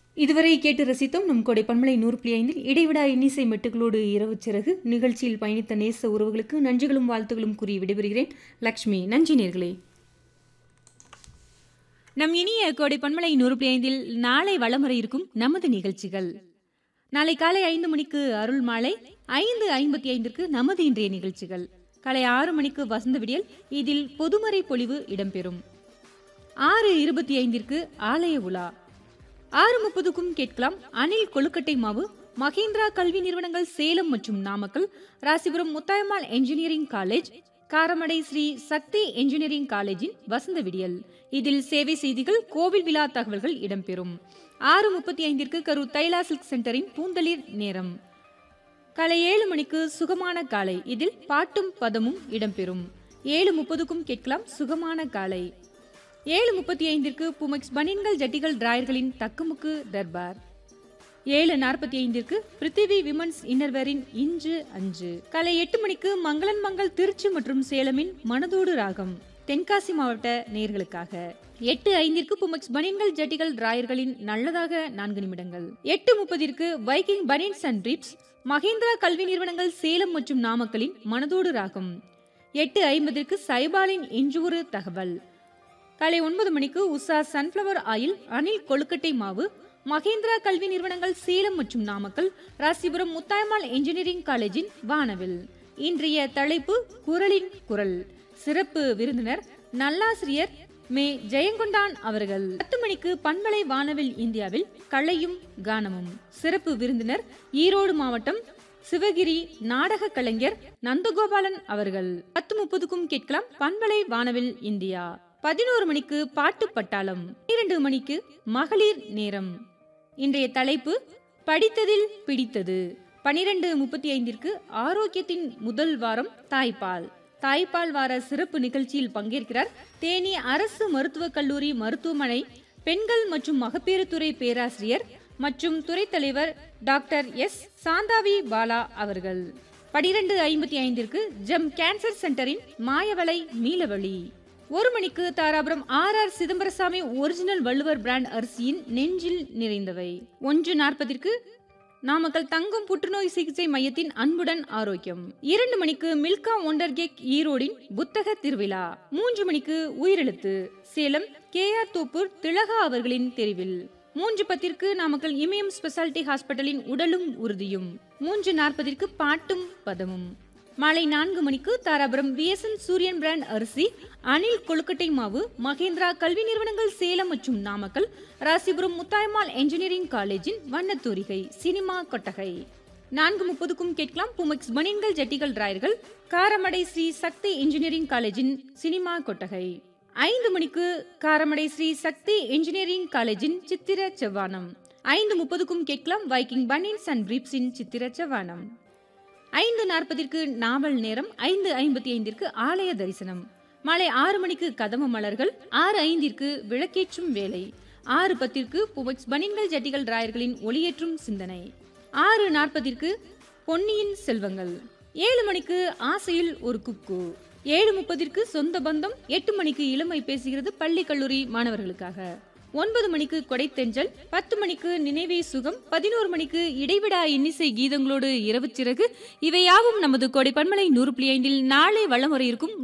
இதுவரை கேட்டு ரசித்தோம் நம் கொடை பன்மலை நூறு புள்ளி ஐந்தில் இடைவிடா இன்னிசை மெட்டுகளோடு இரவு சிறகு நிகழ்ச்சியில் பயணித்த நேச உறவுகளுக்கு நன்றிகளும் வாழ்த்துகளும் கூறி விடைபெறுகிறேன் லக்ஷ்மி நன்றி நேர்களே நம் இனிய கோடை பன்மலை நூறு புள்ளி ஐந்தில் நாளை வளமுறை இருக்கும் நமது நிகழ்ச்சிகள் நாளை காலை ஐந்து மணிக்கு அருள் மாலை ஐந்து ஐம்பத்தி ஐந்திற்கு நமது இன்றைய நிகழ்ச்சிகள் காலை ஆறு மணிக்கு வசந்த விடியல் இதில் பொதுமறை பொழிவு இடம்பெறும் ஆறு இருபத்தி ஐந்திற்கு ஆலய உலா ஆறு முப்பதுக்கும் கேட்கலாம் அனில் கொழுக்கட்டை மாவு மகேந்திரா கல்வி நிறுவனங்கள் சேலம் மற்றும் Namakkal Rasipuram Muthayammal engineering college Karamadai Sri Sakthi engineering காலேஜின் வசந்த விடியல் இதில் சேவை செய்திகள் கோவில் விழா தகவல்கள் இடம்பெறும் ஆறு முப்பத்தி ஐந்திற்கு கரூர் தைலா சில்க் சென்டரின் பூந்தளிர் நேரம் காலை ஏழு மணிக்கு சுகமான காலை இதில் பாட்டும் பதமும் இடம்பெறும் ஏழு முப்பதுக்கும் கேட்கலாம் சுகமான காலை ஏழு முப்பத்தி ஐந்திற்கு புமெக்ஸ் பனியன்கள் ஜட்டிகள் டிராயர்களின் தக்குமுக்கு தர்பார் ஏழு நாற்பத்தி ஐந்திற்கு பிருத்திவி விமன்ஸ் இன்னர்வேரின் இன்று அஞ்சு காலை எட்டு மணிக்கு மங்களன் மங்கள் திருச்சி மற்றும் சேலமின் மனதோடு ராகம் தென்காசி மாவட்ட நேர்களுக்காக எட்டு ஐந்திற்கு புமெக்ஸ் பனியன்கள் ஜட்டிகள் டிராயர்களின் நல்லதாக நான்கு நிமிடங்கள் எட்டு முப்பதிற்கு வைக்கிங் பனியன்ஸ் அண்ட் ட்ரிப்ஸ் மகேந்திரா கல்வி நிறுவனங்கள் சேலம் மற்றும் நாமக்கலின் மனதோடு ராகம் எட்டு ஐம்பதிற்கு சைபாலின் இன்று தகவல் காலை ஒன்பது மணிக்கு உஷா சன்ஃப்ளவர் ஆயில் அனில் கொழுக்கட்டை மாவு மகேந்திரா கல்வி நிறுவனங்கள் சேலம் மற்றும் நாமக்கல் ராசிபுரம் முத்தாயம்மாள் என்ஜினியரிங் காலேஜின் வானவில் இன்றைய தலைப்பு குரலின் குரல் சிறப்பு விருந்தினர் நல்லாசிரியர் மே ஜெயங்கொண்டான் அவர்கள் பத்து மணிக்கு பண்பலை வானவில் இந்தியாவில் கலையும் கானமும் சிறப்பு விருந்தினர் ஈரோடு மாவட்டம் சிவகிரி நாடக கலைஞர் நந்தகோபாலன் அவர்கள் பத்து முப்பதுக்கும் கேட்கலாம் பண்பலை வானவில் இந்தியா பதினோரு மணிக்கு பாட்டு பட்டாளம் இரண்டு மணிக்கு மகளிர் நேரம் இன்றைய தலைப்பு படித்ததில் பிடித்தது பனிரெண்டு முப்பத்தி ஐந்திற்கு ஆரோக்கியத்தின் முதல் வாரம் தாய்ப்பால் தாய்ப்பால் வார சிறப்பு நிகழ்ச்சியில் பங்கேற்கிறார் தேனி அரசு மருத்துவக் கல்லூரி மருத்துவமனை பெண்கள் மற்றும் மகப்பேறுத்துறை பேராசிரியர் மற்றும் துறை தலைவர் டாக்டர் எஸ் சாந்தாவி பாலா அவர்கள் பனிரெண்டு ஐம்பத்தி ஐந்திற்கு ஜெம் கேன்சர் சென்டரின் மாயவளை மீளவழி ஒரு மணிக்கு Dharapuram R R Chidambarasamy original Valluvar brand அரிசியின் நெஞ்சில் நிறைந்தவை ஒன்று நாற்பதிற்கு நாமக்கல் தங்கம் புற்றுநோய் சிகிச்சை மையத்தின் அன்புடன் ஆரோக்கியம் இரண்டு மணிக்கு மில்கா ஒண்டர் கேக் ஈரோடின் புத்தக திருவிழா மூன்று மணிக்கு உயிரெழுத்து சேலம் கே ஆர் தோப்பூர் திலகா அவர்களின் தெரிவில் மூன்று பத்திற்கு நாமக்கல் இமயம் ஸ்பெஷாலிட்டி ஹாஸ்பிட்டலின் உடலும் உறுதியும் மூன்று நாற்பதிற்கு பாட்டும் பதமும் மாலை நான்கு மணிக்கு தாராபுரம் விஎஸ்என் சூரியன் பிராண்ட் அரிசி அனில் கொழுக்கட்டை மாவு மகேந்திரா கல்வி நிறுவனங்கள் சேலம் மற்றும் நாமக்கல் ராசிபுரம் முத்தாயம்மாள் என்ஜினியரிங் காலேஜின் வண்ணத்தூரிகை சினிமா கொட்டகை நான்கு முப்பதுக்கும் கேட்கலாம் புமெக்ஸ் பனியன்கள் ஜட்டிகள் டிராயர்கள் காரமடை ஸ்ரீ சக்தி இன்ஜினியரிங் காலேஜின் சினிமா கொட்டகை ஐந்து மணிக்கு காரமடை ஸ்ரீ சக்தி இன்ஜினியரிங் காலேஜின் சித்திர செவ்வானம் ஐந்து முப்பதுக்கும் கேட்கலாம் வைக்கிங் பனியன்ஸ் அண்ட் பிரீப்ஸின் சித்திர செவ்வானம் ஐந்து நாற்பதிற்கு நாவல் நேரம் ஐந்து ஐம்பத்தி ஐந்திற்கு ஆலய தரிசனம் மாலை ஆறு மணிக்கு கதம மலர்கள் ஆறு ஐந்திற்கு விளக்கேற்றும் வேலை ஆறு பத்திற்கு புமெக்ஸ் பனின்கள் ஜட்டிகள் டிராயர்களின் ஒளியேற்றும் சிந்தனை ஆறு நாற்பதிற்கு பொன்னியின் செல்வங்கள் ஏழு மணிக்கு ஆசையில் ஒரு குக்கு ஏழு முப்பதிற்கு சொந்த பந்தம் எட்டு மணிக்கு இளமை பேசுகிறது பள்ளி கல்லூரி மாணவர்களுக்காக ஒன்பது மணிக்கு கொடைத்தெஞ்சல் பத்து மணிக்கு நினைவே சுகம் பதினோரு மணிக்கு இடைவிடா இன்னிசை கீதங்களோடு இரவு சிறகு இவையாவும் நமது கொடை பன்மலை நூறு புள்ளி ஐந்தில் நாளை வளமுறை இருக்கும்